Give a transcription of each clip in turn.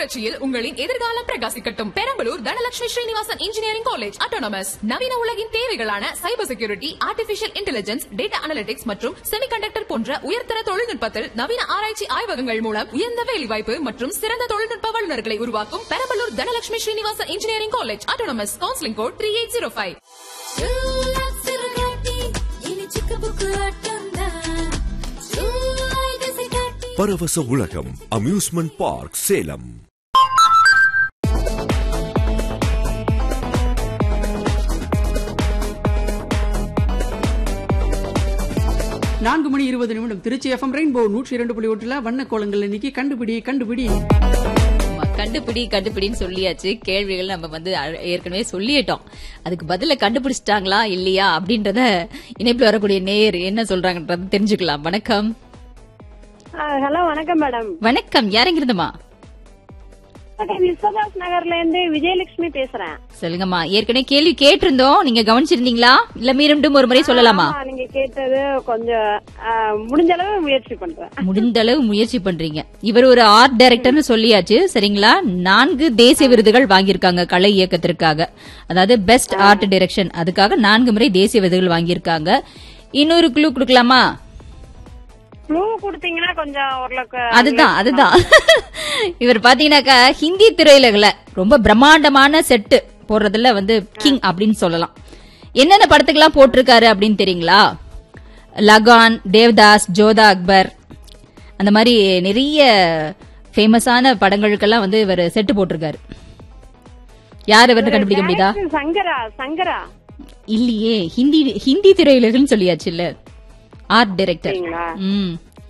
புரட்சியில் உங்களின் எதிர்காலம் பிரகாசிக்கட்டும் Perambalur Dhanalakshmi Srinivasan engineering college autonomous நவீன உலகின் தேவைகளான cyber security artificial intelligence data analytics மற்றும் செமிகண்டக்டர் போன்ற உயர்தர தொழில்நுட்பத்தில் நவீன ஆராய்ச்சி ஆய்வகங்கள் மூலம் உயர்ந்த வேலைவாய்ப்பு மற்றும் சிறந்த தொழில்நுட்ப வல்லுநர்களை உருவாக்கும் Perambalur Dhanalakshmi Srinivasan engineering college autonomous counselling code three eight zero five பரவச உலகம் அம்யூஸ்மெண்ட் பார்க் சேலம் நான்கு மணி இருபது நிமிடம் திருச்சி எஃப்எம் ரெயின்போ நூற்றி இரண்டு புள்ளி ஒன்றுல வண்ண கோலங்கள் இன்னைக்கு கண்டுபிடி கண்டுபிடி ஆமா, கண்டுபிடி கண்டுபிடின்னு சொல்லியாச்சு கேள்விகள் நம்ம வந்து அ- ஏற்கனவே சொல்லிட்டோம் அதுக்கு பதில கண்டுபிடிச்சிட்டாங்களா இல்லையா அப்படின்றத இணைப்புல வரக்கூடிய நேர் என்ன சொல்றாங்கன்றது தெரிஞ்சுக்கலாம் வணக்கம் ஹலோ வணக்கம் மேடம் வணக்கம் யாருங்கிறதுமா விஸ்வதாஸ் நகர்ல இருந்து விஜயலட்சுமி பேசுறேன் சொல்லுங்கம்மா ஏற்கனவே கேள்வி கேட்டிருந்தோம் நீங்க கவனிச்சிருந்தீங்களா இல்ல மீண்டும் ஒரு முறை சொல்லலாமா ஆமா, நீங்க கேட்டது கொஞ்சம் ஆ, முடிஞ்ச அளவு முயற்சி பண்றேன் முடிந்த அளவு முயற்சி பண்றீங்க இவர் ஒரு ஆர்ட் டைரக்டர்னு சொல்லியாச்சு சரிங்களா நான்கு தேசிய விருதுகள் வாங்கியிருக்காங்க கலை இயக்கத்திற்காக அதாவது பெஸ்ட் ஆர்ட் டைரக்ஷன் அதுக்காக நான்கு முறை தேசிய விருதுகள் வாங்கியிருக்காங்க இன்னொரு குழு கொடுக்கலாமா க்ளூ கொடுத்தீங்கன்னா கொஞ்சம் ஓரளவுக்கு அதுதான் அதுதான் இவர் பாத்தீங்கன்னாக்கா ஹிந்தி திரையுலகில் ரொம்ப பிரம்மாண்டமான செட்டு போடுறதுல வந்து கிங் அப்படின்னு சொல்லலாம் என்னென்ன படத்துக்கெல்லாம் போட்டிருக்காரு அப்படின்னு தெரியுங்களா லகான் தேவ்தாஸ் ஜோதா அக்பர் அந்த மாதிரி நிறைய ஃபேமஸான படங்களுக்கெல்லாம் வந்து இவர் செட்டு போட்டிருக்காரு யார் இவர்னு கண்டுபிடிக்க முடியுதா சங்கரா சங்கரா இல்லையே ஹிந்தி ஹிந்தி திரையுலகுன்னு சொல்லியாச்சு இல்ல ஆர்ட் டைரக்டர் சரிங்களா ம்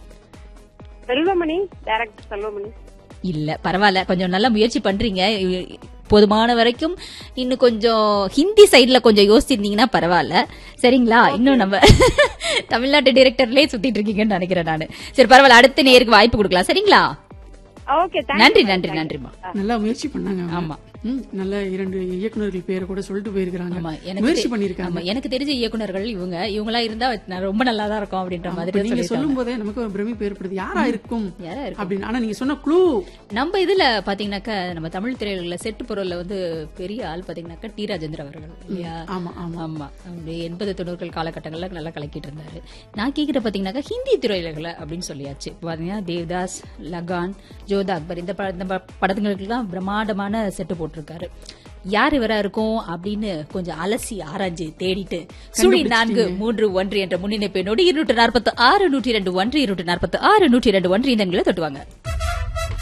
செல்வமணி டைரக்டர் செல்வமணி இல்ல பரவாயில்ல கொஞ்சம் நல்லா முயற்சி பண்றீங்க இ- போதுமான வரைக்கும் இன்னும் கொஞ்சம் ஹிந்தி சைடுல கொஞ்சம் யோசிச்சிருந்தீங்கன்னா பரவாயில்ல சரிங்களா இன்னும் நம்ம தமிழ்நாட்டு டைரக்டர்லயே சுத்திட்டு இருக்கீங்கன்னு நினைக்கிறேன் நானு சரி பரவாயில்ல அடுத்த நேருக்கு வாய்ப்பு கொடுக்கலாம் சரிங்களா ஓகே நன்றி நன்றி நன்றிமா நல்லா முயற்சி பண்ணாங்க அவங்க. ஆமா. ம், நல்ல இரண்டு இயக்குனர்கள் பேரை கூட சொல்லிட்டு போயிருக்காங்க ஆமா எனக்கு முயற்சி தெரி- பண்ணிருக்காங்க ஆமா, எனக்கு தெரிஞ்ச இயக்குனர்கள் இவங்க இவங்களா இருந்தா நான் ரொம்ப நல்லா தான் இருக்கும் அப்படின்ற இப்ப மாதிரி நீங்க சொல்லிட்டாங்க சொல்லும் போதே நமக்கு ஒரு பிரமிப்பு ஏற்படுது யாரா இருக்கும் யாரா இருக்கும்? அப்படின்னு ஆனா நீங்க சொன்ன க்ளூ நம்ம இதுல பாத்தீங்கன்னாக்கா நம்ம தமிழ் திரையுலகில் செட்டு பொருள்ல வந்து பெரிய ஆள் பாத்தீங்கன்னாக்கா டி ராஜேந்திர அவர்கள் இல்லையா ஆமா ஆமா ஆமா அப்படி எண்பது தொண்ணூறுகள் காலகட்டங்கள்ல நல்லா கலக்கிட்டு இருந்தாரு நான் கேக்குற பாத்தீங்கன்னாக்கா ஹிந்தி திரையுலகில் அப்படின்னு சொல்லியாச்சு இப்ப பாத்தீங்கன்னா தேவ்தாஸ் லகான் ஜோதா அக்பர் இந்த ப- இந்த ப- படத்துங்களுக்கெல்லாம் பிரம்மாண்டமான செட்டு போட்டிருக்காரு யார் இவரா இருக்கும் அப்படின்னு கொஞ்சம் அலசி ஆராய்ஞ்சு தேடிட்டு சுழி நான்கு மூன்று ஒன்று என்ற முன்னிணைப்பை நோடி இருநூற்று நாற்பத்தி ஆறு நூற்றி இரண்டு ஒன்று இருநூற்று நாற்பத்தி ஆறு நூற்றி இரண்டு ஒன்று இந்த எண்களை தொட்டுவாங்க